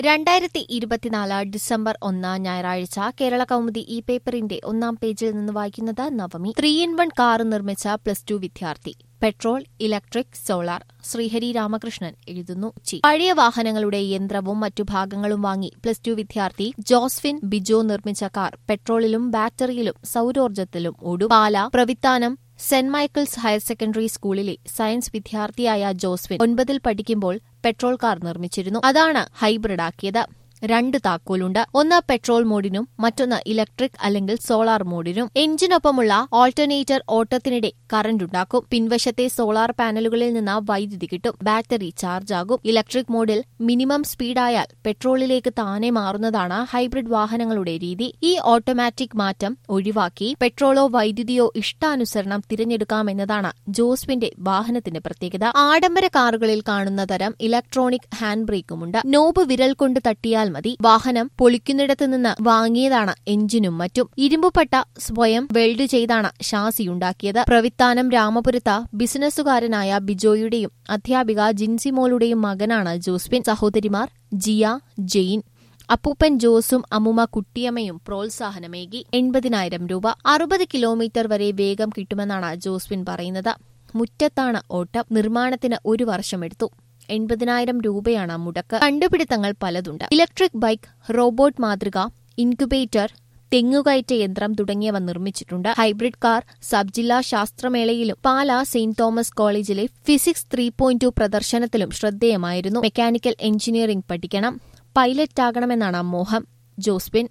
രണ്ടായിരത്തി ഇരുപത്തിനാല് ഡിസംബർ ഒന്ന് ഞായറാഴ്ച കേരള കൗമുദി ഇ പേപ്പറിന്റെ ഒന്നാം പേജിൽ നിന്ന് വായിക്കുന്നത് നവമി ത്രീ ഇൻ വൺ കാർ നിർമ്മിച്ച പ്ലസ് ടു വിദ്യാർത്ഥി petrol electric solar Sreehari Ramakrishnan എഴുതുന്നു ചി പഴയ വാഹനങ്ങളുടെ യന്ത്രവും മറ്റു ഭാഗങ്ങളും വാങ്ങി പ്ലസ് ടു വിദ്യാർത്ഥി ജോസ്ഫിൻ ബിജോ നിർമ്മിച്ച കാർ പെട്രോളിലും ബാറ്ററിയിലും സൌരോർജ്ജത്തിലും ഓടും Pala Pravithanam saint Michael's higher secondary സ്കൂളിലെ സയൻസ് വിദ്യാർത്ഥിയായ ജോസ്വിൻ ഒൻപതിൽ പഠിക്കുമ്പോൾ പെട്രോൾ കാർ നിർമ്മിച്ചിരുന്നു അതാണ് ഹൈബ്രിഡാക്കിയത് രണ്ട് താക്കോലുണ്ട് ഒന്ന് പെട്രോൾ മോഡിനും മറ്റൊന്ന് ഇലക്ട്രിക് അല്ലെങ്കിൽ സോളാർ മോഡിനും എഞ്ചിനൊപ്പമുള്ള ഓൾട്ടർനേറ്റർ ഓട്ടത്തിനിടെ കറന്റ് ഉണ്ടാക്കും പിൻവശത്തെ സോളാർ പാനലുകളിൽ നിന്ന് വൈദ്യുതി കിട്ടും ബാറ്ററി ചാർജ് ആകും ഇലക്ട്രിക് മോഡിൽ മിനിമം സ്പീഡായാൽ പെട്രോളിലേക്ക് താനെ മാറുന്നതാണ് ഹൈബ്രിഡ് വാഹനങ്ങളുടെ രീതി ഈ ഓട്ടോമാറ്റിക് മാറ്റം ഒഴിവാക്കി പെട്രോളോ വൈദ്യുതിയോ ഇഷ്ടാനുസരണം തിരഞ്ഞെടുക്കാമെന്നതാണ് ജോസ്വിന്റെ വാഹനത്തിന്റെ പ്രത്യേകത ആഡംബര കാറുകളിൽ കാണുന്ന തരം ഇലക്ട്രോണിക് ഹാൻഡ് ബ്രേക്കുമുണ്ട് നോബ് വിരൽ കൊണ്ട് തട്ടിയാൽ മതി വാഹനം പൊളിക്കുന്നിടത്ത് നിന്ന് വാങ്ങിയതാണ് എഞ്ചിനും മറ്റും ഇരുമ്പുപട്ട സ്വയം വെൽഡ് ചെയ്താണ് ഷാസിയുണ്ടാക്കിയത് പ്രവിത്താനം രാമപുരത്ത ബിസിനസ്സുകാരനായ ബിജോയുടെയും അധ്യാപിക ജിൻസിമോളുടെയും മകനാണ് ജോസ്പിൻ സഹോദരിമാർ ജിയ ജെയിൻ അപ്പൂപ്പൻ ജോസും അമ്മുമ്മ കുട്ടിയമ്മയും പ്രോത്സാഹനമേകി എൺപതിനായിരം രൂപ അറുപത് കിലോമീറ്റർ വരെ വേഗം കിട്ടുമെന്നാണ് ജോസ്വിൻ പറയുന്നത് മുറ്റത്താണ് ഓട്ടം നിർമ്മാണത്തിന് ഒരു വർഷമെടുത്തു എൺപതിനായിരം രൂപയാണ് മുടക്ക് കണ്ടുപിടുത്തങ്ങൾ പലതുണ്ട് ഇലക്ട്രിക് ബൈക്ക് റോബോട്ട് മാതൃക ഇൻക്യുബേറ്റർ തെങ്ങുകയറ്റ യന്ത്രം തുടങ്ങിയവ നിർമ്മിച്ചിട്ടുണ്ട് ഹൈബ്രിഡ് കാർ സബ് ജില്ലാ ശാസ്ത്രമേളയിലും പാല സെയിന്റ് തോമസ് കോളേജിലെ ഫിസിക്സ് ത്രീ പോയിന്റ് ടു പ്രദർശനത്തിലും ശ്രദ്ധേയമായിരുന്നു മെക്കാനിക്കൽ എഞ്ചിനീയറിംഗ് പഠിക്കണം പൈലറ്റാകണമെന്നാണ് മോഹം ജോസ്പിൻ